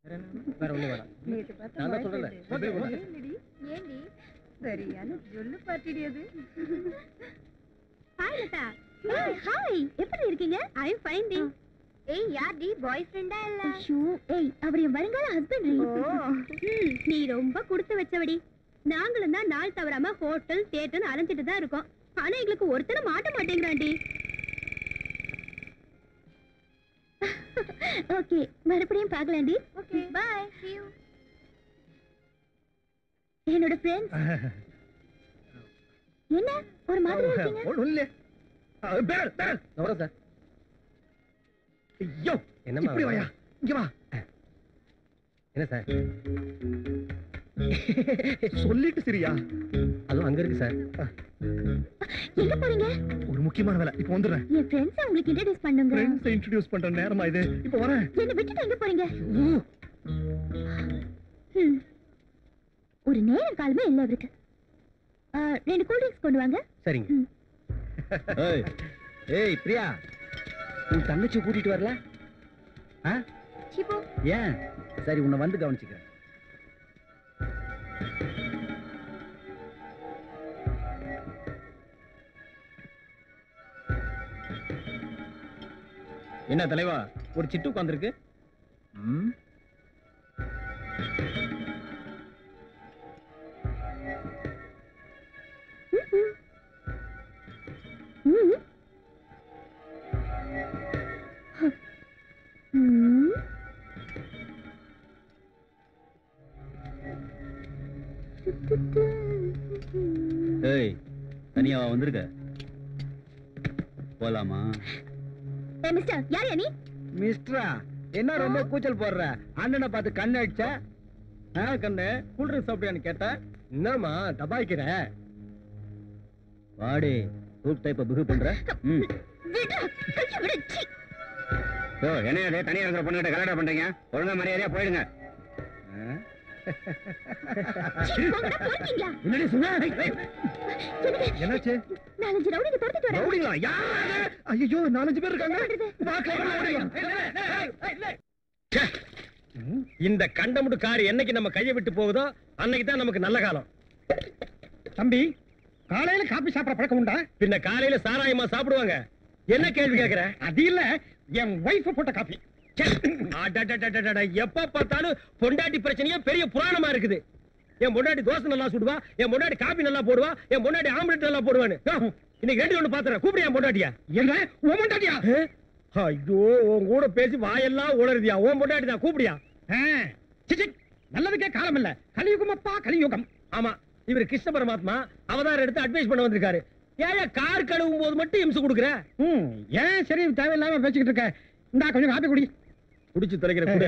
வேற ஒண்ணு வேணாம் நேத்து பார்த்த நான் தான் boyfriend. சொல்றேன்ல. மொபைல் கொடு. இல்லடி. ஏண்டி சரியான ஜொல்லு பார்ட்டிடி அது ஹாய் லதா ஏய் ஹாய் எப்படி இருக்கீங்க ஐ அம் ஃபைன் டி ஏய் யார் டி பாய் ஃப்ரெண்டா இல்ல ஐயோ ஏய் அவர் என் வருங்கால ஹஸ்பண்ட் டி நீ ரொம்ப கொடுத்து வச்சவடி நாங்களும் தான் நாள் தவறாம ஹோட்டல் தியேட்டர்னு அலைஞ்சிட்டு தான் இருக்கோம் ஆனா எங்களுக்கு ஒருத்தரும் மாட்ட மாட்டேங்கிறான்டி ஓகே மறுபடியும் பார்க்கலாம்டி ஓகே பை see you என்னோட ஃப்ரெண்ட்ஸ் என்ன ஒரு மாதிரி இருக்கீங்க ஒண்ணும் இல்லையே ஆ, பேரல், பேரல். நான் வரேன் சார் ஐயோ என்னம்மா இப்படி வாயா இங்க வா என்ன சார் சொல்லிட்டு சரியா அதுவும் அங்க இருக்கு சார் எங்க போறீங்க ஒரு முக்கியமான வேலை இப்போ வந்துடுறேன் என் ஃப்ரெண்ட்ஸ் உங்களுக்கு இன்ட்ரோ듀ce பண்ணுங்க ஃப்ரெண்ட்ஸ் இன்ட்ரோடியூஸ் பண்ற நேரமா இது இப்போ வரேன் என்ன விட்டுட்டு எங்க போறீங்க ஊ, ஹம். ஒரு நேரம் காலமே இல்ல இவருக்கு ஆ, ரெண்டு கூல் ட்ரிங்க்ஸ் கொண்டு வாங்க சரிங்க ம். ஏய் ஏய் பிரியா உன் தங்கச்சி கூட்டிட்டு வரல ஆ சிப்போ ஏன் சரி உன்னை வந்து கவனிச்சுக்கிறேன் என்ன தலைவா ஒரு சிட்டு உட்காந்துருக்கு ம். ம். ஏய் தனியாவா வந்திருக்க போலாமா ஏய், மிஸ்டர் யார் யா நீ மிஸ்டரா என்ன ரொம்ப கூச்சல் போடுற அண்ணனை பார்த்து கண்ணு அடிச்ச ஆ கண்ணு கூல் ட்ரிங்க்ஸ் சாப்பிட்டியான்னு கேட்ட என்னம்மா தபாய்க்கிற வாடி சூப் டைப்ப பிகு பண்ற ம் விடு கையை விடு சீ. ஓ என்ன தனியா இருக்கிற பொண்ணுகிட்ட கல்யாணம் பண்றீங்க ஒழுங்கா மரியாதையா போயிடுங்க சீ, போங்கடா, போறீங்களா? என்னடி சொன்ன எனக்கு என்னாச்சு நாலஞ்சு ரவுடிங்க துரத்திட்டு வரேன் ரவுடிங்களா யாரு ஐயோ நாலஞ்சு பேர் இருக்காங்க என்ன பண்றது? வா, கிளம்பலாம், ஓடிடலாம். இந்த கண்டமுடு கார் என்னைக்கு நம்ம கையை விட்டு போகுதோ அன்னைக்கு தான் நமக்கு நல்ல காலம் தம்பி காலையில காபி சாப்பிட பழக்கம் உண்டா பின்ன காலையில சாராயமா சாப்பிடுவாங்க என்ன கேள்வி கேக்குற அது இல்ல என் ஒய்ஃப் போட்ட காபி ச்சே, அடடடடடட, எப்ப பார்த்தாலும் பொண்டாட்டி பிரச்சனையே பெரிய புராணமா இருக்குது என் பொண்டாட்டி தோசை நல்லா சுடுவா என் பொண்டாட்டி காபி நல்லா போடுவா என் பொண்டாட்டி ஆம்லெட் நல்லா போடுவான்னு யோ, இன்னைக்கு ரெண்டு ஒண்ணு பாத்துறேன் கூப்பிடு என் பொண்டாட்டியா என்ன ஓமண்டாட்டியா ஏ? ஐயோ உன் கூட பேசி வாயெல்லாம் உளருதியா உன் பொண்டாட்டி தான் கூப்பிடியா சிச்சி நல்லதுக்கே காலம் இல்ல கலியுகம் அப்பா கலியுகம் ஆமா இவர் கிருஷ்ண பரமாத்மா அவதாரம் எடுத்து அட்வைஸ் பண்ண வந்திருக்காரு ஏன் கார் கழுவும் போது மட்டும் இம்சு கொடுக்குற ம் ஏன் சரி தேவையில்லாம பேசிக்கிட்டு இருக்க இந்தா கொஞ்சம் காப்பி குடி குடிச்சு தொலைக்கிற கூட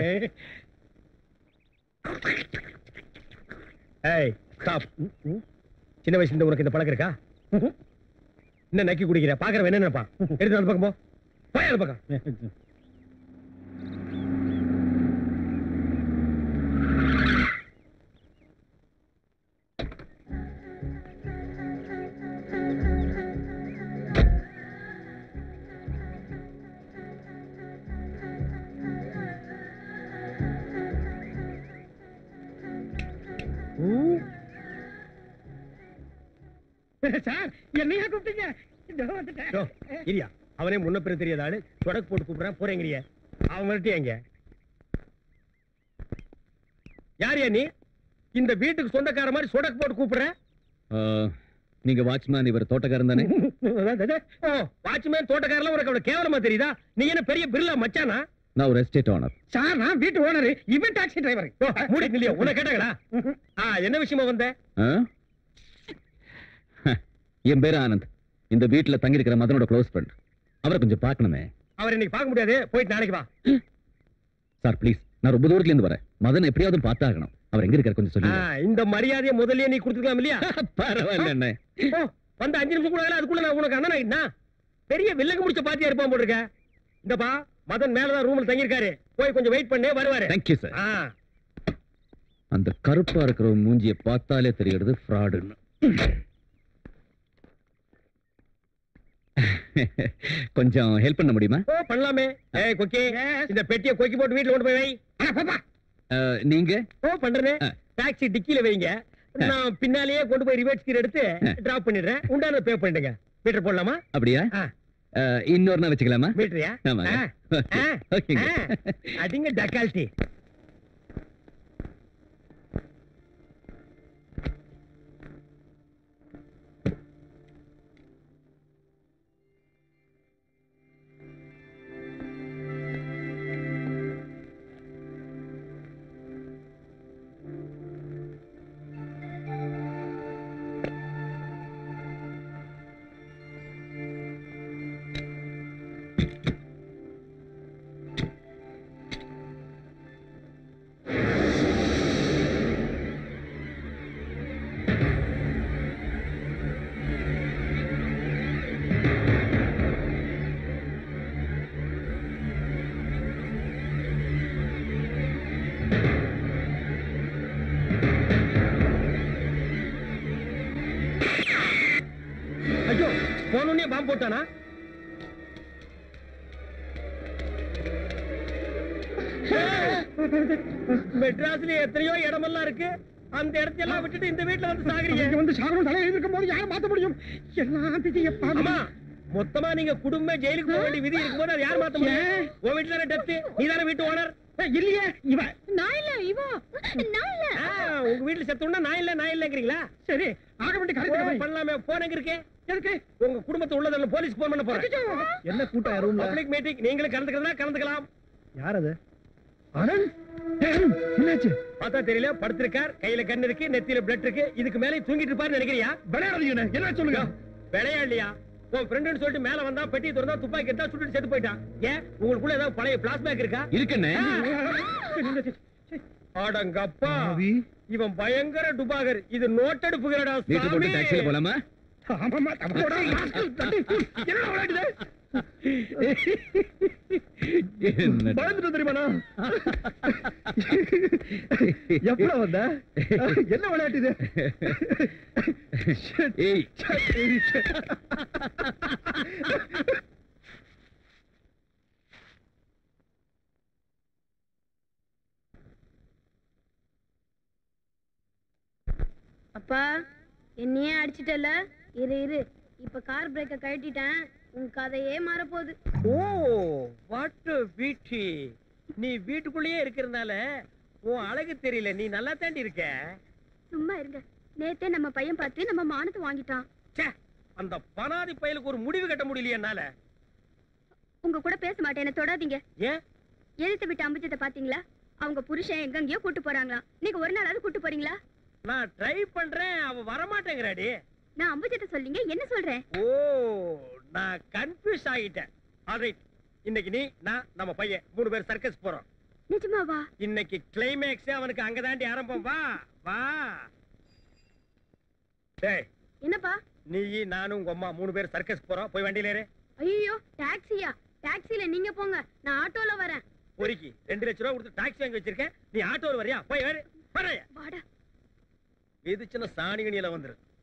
ஏய் ஸ்டாப் சின்ன வயசுல இருந்து உனக்கு இந்த பழக்கம் இருக்கா என்ன நக்கி குடிக்கிற பாக்குறவன் என்ன நினைப்பான் எடுத்து அந்த பக்கம் போ போய் அந்த பக்கம் சார் என்னையா கூப்பிட்டீங்க இதோ யோ, வந்துட்டேன் இரியா அவனே முன்ன பிற தெரியாத ஆளு சொடக்கு போட்டு கூப்பிடுறான் போறேங்கிறிய அவன் வரட்டி எங்க யாரியா நீ இந்த வீட்டுக்கு சொந்தக்கார மாதிரி சொடக்கு போட்டு கூப்பிடுற நீங்க வாட்ச்மேன் இவர் தோட்டக்காரன் தானே ஓ வாட்ச்மேன் தோட்டக்காரலாம் உனக்கு அவ்வளவு கேவலமா தெரியுதா நீ என்ன பெரிய பிர்லா மச்சானா நான் ஒரு எஸ்டேட் ஓனர் சார் நான் வீட்டு ஓனர் இவன் டாக்ஸி டிரைவர் யோ, மூடி இல்லையா உன்னை கேட்டாங்களா ஆ என்ன விஷயமா வந்த என் பேரு ஆனந்த் இந்த வீட்டுல தங்கி இருக்கிற மதனோட க்ளோஸ் ஃப்ரெண்ட் அவரை கொஞ்சம் பார்க்கணுமே அவர் இன்னைக்கு பார்க்க முடியாது போயிட்டு நாளைக்கு வா சார் ப்ளீஸ் நான் ரொம்ப தூரத்துல இருந்து வரேன் மதன் எப்படியாவது பார்த்தாகணும் அவர் எங்க இருக்காரு கொஞ்சம் ஆ, சொல்லுங்க இந்த மரியாதையை முதல்லயே நீ கொடுத்துக்கலாம் இல்லையா பரவாயில்ல என்ன ஓ, வந்து அஞ்சு நிமிஷம் கூட ஆகல, அதுக்குள்ள நான் உனக்கு அண்ணன் ஆயிட்டா பெரிய வில்லங்க முடிச்ச பாத்தியா இருப்பான் போட்டிருக்க இந்தப்பா மதன் மேலதான் ரூம்ல தங்கியிருக்காரு போய் கொஞ்சம் வெயிட் பண்ணே வருவாரு தேங்க்யூ சார் ஆ, அந்த கருப்பா இருக்கிற மூஞ்சிய பார்த்தாலே தெரிகிறது ஃப்ராடுன்னு கொஞ்சம் ஹெல்ப் பண்ண முடியுமா ஓ பண்ணலாமே ஏய் கொக்கி Yes. இந்த பெட்டியை கொக்கி போட்டு வீட்டுல கொண்டு போய் வை அட, பாப்பா அஹ், நீங்க ஓ பண்றேனே ஆ. டாக்ஸி டிக்கில வைங்க நான் பின்னாலேயே கொண்டு போய் ரிவர்ஸ் கீர் எடுத்து ஆ. டிராப் பண்ணிடுறேன் உண்டான பே பண்ணிடுங்க மீட்டர் போடலாமா அப்படியா ஆ. அஹ், இன்னொரு நாள் வச்சுக்கலாமா மீட்டரியா ஆமாங்க. ஆ. ஆ. ஓகேங்க. ஆ. அடிங்க டக்கால்ட்டி ஐயோ போனோடனே பாம்பு போட்டானா மெட்ராஸ்ல எத்தனையோ இடமெல்லாம் இருக்கு அந்த இடத்தையெல்லாம் விட்டுட்டு இந்த வீட்டுல வந்து சாகுறீங்க இங்க வந்து சாகரம் தலையில் இருக்கும் போது யாரும் மாத்த முடியும் எல்லாம் திட்டியப்பா அம்மா மொத்தமா நீங்க குடும்பம் ஜெயிலுக்கு போக வேண்டிய விதி இருக்கும்போது அது யார் மாத்த முடியும் உன் வீட்டுல தானே டெத்து நீ தானே வீட்டு ஓனர் இல்லையே இவ நான் இல்ல இவன் நான் இல்ல உங்க வீட்டுல செத்தோம்னா நான் இல்ல நான் இல்லங்கிறீங்களா சரி ஆக வேண்டிய காரியத்தை பண்ணலாமே போன் எங்க இருக்கு எதுக்கு உங்க குடும்பத்தை உள்ளதில்ல போலீஸ் போன் பண்ண போறேன் என்ன கூட்டம் ரூம்ல பப்ளிக் மீட்டிங் நீங்களும் கலந்துக்கிறதா கலந்துக்கலாம் யார் அது ஆனந்த் ஏய், என்னாச்சு பார்த்தா தெரியல படுத்திருக்கார் கையில கண் இருக்கு நெத்தியில பிளட் இருக்கு இதுக்கு மேலே தூங்கிட்டு இருப்பாருன்னு நினைக்கிறியா விளையாடுறீங்க என்ன சொல்லுங்க விளையாடலையா உன் ஃப்ரெண்டுன்னு சொல்லிட்டு மேல வந்தா பெட்டி திறந்தா துப்பாக்கி எடுத்தா சுட்டுட்டு செத்து போயிட்டான் ஏன் உங்களுக்குள்ள ஏதாவது பழைய பிளாஸ்பேக் இருக்கா இருக்குண்ணே அடங்கப்பா பாவி. இவன் பயங்கர டுபாகர் இது நோட்டெடுப்புகிறடா வீட்டு போட்டு டாக்ஸில போலாமா ஆமாமா தப்போடா ராஸ்கல், தட்டி, என்ன விளையாடுது என்ன பயந்துட்டு தெரியுமாண்ணா எப்ப வந்த என்ன விளையாட்டு இது Shit. ஏய் அப்பா என்னையே அடிச்சிட்டல இரு இரு இப்ப கார் பிரேக்க கழட்டிட்டேன் உன் கதையே மாறப்போகுது ஓ வாட் வீட்டு நீ வீட்டுக்குள்ளேயே இருக்கிறதுனால உன் அழகு தெரியல நீ நல்லா தாண்டி இருக்க சும்மா இருங்க நேத்தே நம்ம பையன் பார்த்து நம்ம மானத்தை வாங்கிட்டான் ச்சே, அந்த பனாதி பயலுக்கு ஒரு முடிவு கட்ட முடியலையே என்னால உங்க கூட பேச மாட்டேன் என்ன தொடாதீங்க ஏன் எழுத்து விட்டு அம்பிச்சதை பாத்தீங்களா அவங்க புருஷன் எங்கெங்கயோ கூட்டு போறாங்களாம் நீங்க ஒரு நாளாவது கூட்டு போறீங்களா நான் ட்ரை பண்றேன் அவ வரமாட்டேங்கிறாடி நான் அம்பிச்சத்தை சொல்லிங்க என்ன சொல்றேன் ஓ நான் கன்ஃபியூஸ் ஆகிட்டேன் ஆல்ரைட் இன்னைக்கு நீ நான் நம்ம பையன் மூணு பேர் சர்க்கஸ் போறோம் நிஜமாவா இன்னைக்கு கிளைமேக்ஸே அவனுக்கு அங்கதாண்டி ஆரம்பம் வா வா டேய் என்னப்பா நீ நானும் உங்க அம்மா மூணு பேர் சர்க்கஸ் போறோம் போய் வண்டியில ஏறு ஐயோ டாக்ஸியா டாக்ஸில நீங்க போங்க நான் ஆட்டோல வரேன் பொறுக்கி ரெண்டு லட்ச ரூபா கொடுத்து டாக்ஸி வாங்கி வச்சிருக்கேன் நீ ஆட்டோவில் வரியா போய் ஏறு வரைய வாடா இது சின்ன சாணிகணியில வந்துரு